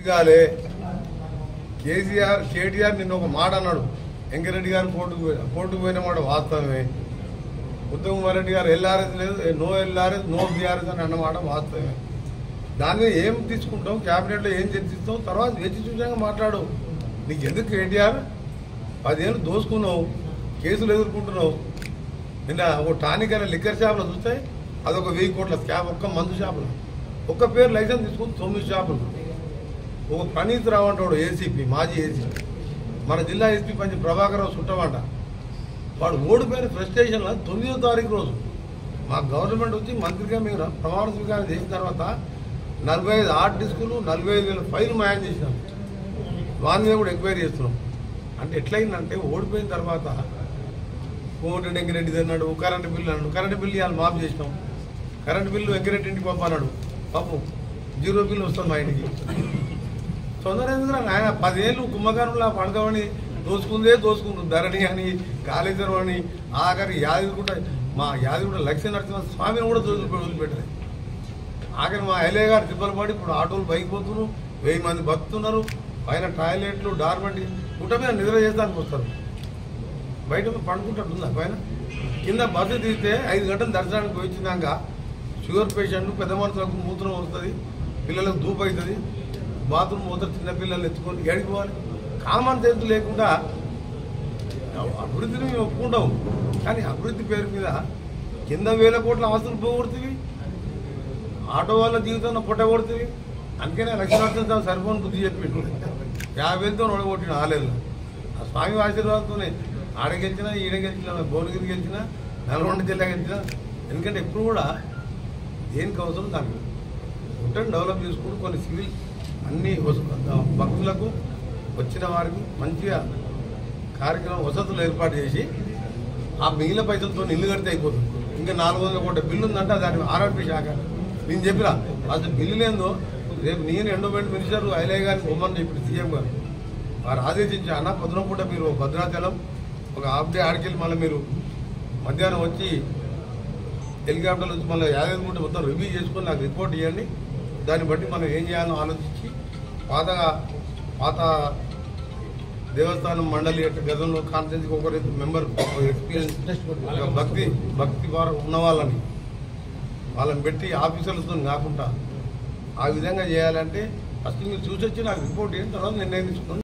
కాలే కేసీఆర్ కేటీఆర్ నిన్న ఒక మాట అన్నాడు వెంకరెడ్డి గారు కోర్టుకు పోయి- కోర్టుకు పోయిన మాట వాస్తవమే ఉత్తమ్ కుమార్ రెడ్డి గారు ఎల్ఆర్ఎస్ లేదు నో ఎల్ఆర్ఎస్ నో బీఆర్ఎస్ అని అన్నమాట వాస్తవమే దాని మీద ఏం తీసుకుంటాం క్యాబినెట్లో ఏం చర్చిస్తాం తర్వాత వెచ్చి చూసాక మాట్లాడు నీకు ఎందుకు కేటీఆర్ పదేళ్ళు దోసుకున్నావు కేసులు ఎదుర్కొంటున్నావు నిన్న ఒక టానిక్ అనే లిక్కర్ షాపులో చూస్తే అదొక వెయ్యి కోట్ల స్కామ్ ఒక్క మందు షాపులో ఒక్క పేరు లైసెన్స్ తీసుకుని తొమ్మిది షాపులు ఒక ప్రణీత్ రావు అంటాడు ఏసీపీ మాజీ ఏసీపీ మన జిల్లా ఎస్పీ పంచి ప్రభాకర్ రావు చుట్టమంట వాడు ఓడిపోయిన ఫ్రస్ట్రేషన్లో తొమ్మిదో తారీఖు రోజు మా గవర్నమెంట్ వచ్చి మంత్రిగా మేము ర- ప్రమాణ స్వీకారం చేసిన తర్వాత నలభై ఐదు ఆర్ట్ డిస్కులు నలభై ఐదు వేల ఫైల్ మాయం చేసినాం వాని మీద కూడా ఎంక్వైరీ చేస్తున్నాం అంటే ఎట్లయిందంటే ఓడిపోయిన తర్వాత కోమటిరెడ్డి వెంకరెడ్డి అన్నాడు కరెంటు బిల్లు అన్నాడు కరెంటు బిల్లు ఇవాళ మాఫ్ చేసినాం కరెంటు బిల్లు వెంకరెడ్డి ఇంటికి పంపన్నాడు పాపం జీరో బిల్లు వస్తుంది మా ఇంటికి తొందర ఎందుకురా నాయన పదేళ్ళు కుంభకర్ణంలా పడదామని దోచుకుందే దోచుకుంటు ధరణి అని కాళేశ్వరం అని ఆఖరి యాదగిరిగుట్ట మా యాదగిరిగుట్ట లక్ష్మీ నరసింహ స్వామిని కూడా దోచుకు వదిలిపెట్టలేదు ఆఖరి మా ఎల్ఏ గారు తిప్పలు పడి ఇప్పుడు ఆటోలు బైక్ పోతున్నారు వెయ్యి మంది బతుకుతున్నారు పైన టాయిలెట్లు డార్మెంట్ గుట్ట మీద నిద్ర చేస్తానికి వస్తారు బయట పండుకుంటుందా పైన కింద బస్సు దిగితే ఐదు గంటలు దర్శనానికి వచ్చినాక షుగర్ పేషెంట్ పెద్ద మనుషులకు మూత్రం వస్తుంది పిల్లలకు ధూపు అవుతుంది బాత్రూమ్ పోతారు చిన్న పిల్లలు ఎత్తుకొని ఎడికి పోవాలి కామన్ సెన్స్ లేకుండా అభివృద్ధిని మేము ఒప్పుకుంటాం కానీ అభివృద్ధి పేరు మీద కింద వేల కోట్ల ఆస్తులు పోగొడుతుంది ఆటో వాళ్ళ జీవితంలో పుట్టగొడుతుంది అందుకనే లక్ష్మీనరసింహ సరిపోని బుద్ధి చెప్పిండు యాభై వేలతో నొడగొట్టిన ఆలేదు ఆ స్వామి ఆశీర్వాదంతోనే ఆడ గెలిచినా ఈడ గెలిచినా భువనగిరి గెలిచినా నల్గొండ జిల్లా గెలిచినా ఎందుకంటే ఎప్పుడు కూడా దేనికి అవసరం దానికి ఉంటుంది డెవలప్ చేసుకుంటూ కొన్ని సివిల్ అన్ని వస- భక్తులకు వచ్చిన వారికి మంచిగా కార్యక్రమం వసతులు ఏర్పాటు చేసి ఆ మిగిలిన పైసలతో ఇల్లు కడితే అయిపోతుంది ఇంకా నాలుగు వందల కోట్ల బిల్లు ఉందంటే దాని ఆర్ఆర్పి శాఖ నేను చెప్పిన అసలు బిల్లు లేదో రేపు నేను ఎండోమెంట్ మినిస్టర్ ఐలయ్య గారిని బొమ్మని చెప్పి సీఎం గారు వారు ఆదేశించి అన్న పొద్దున పూట మీరు భద్రాచలం ఒక హాఫ్ డే ఆడికెళ్ళి మళ్ళీ మీరు మధ్యాహ్నం వచ్చి హెలికాప్టర్లు వచ్చి మళ్ళీ యాదగిరిగుట్ట మొత్తం రివ్యూ చేసుకొని నాకు రిపోర్ట్ ఇవ్వండి దాన్ని బట్టి మనం ఏం చేయాలో ఆలోచించి పాతగా పాత దేవస్థానం మండలి యొక్క గతంలో కాన్ఫరెన్స్కి ఒకరి మెంబర్ ఎక్స్పీరియన్స్ ఒక భక్తి భక్తి వారు ఉన్న వాళ్ళని వాళ్ళని పెట్టి ఆఫీసర్లతో కాకుండా ఆ విధంగా చేయాలంటే ఫస్ట్ మీరు చూసి వచ్చి నాకు రిపోర్ట్ అయిన తర్వాత నిర్ణయం తీసుకుని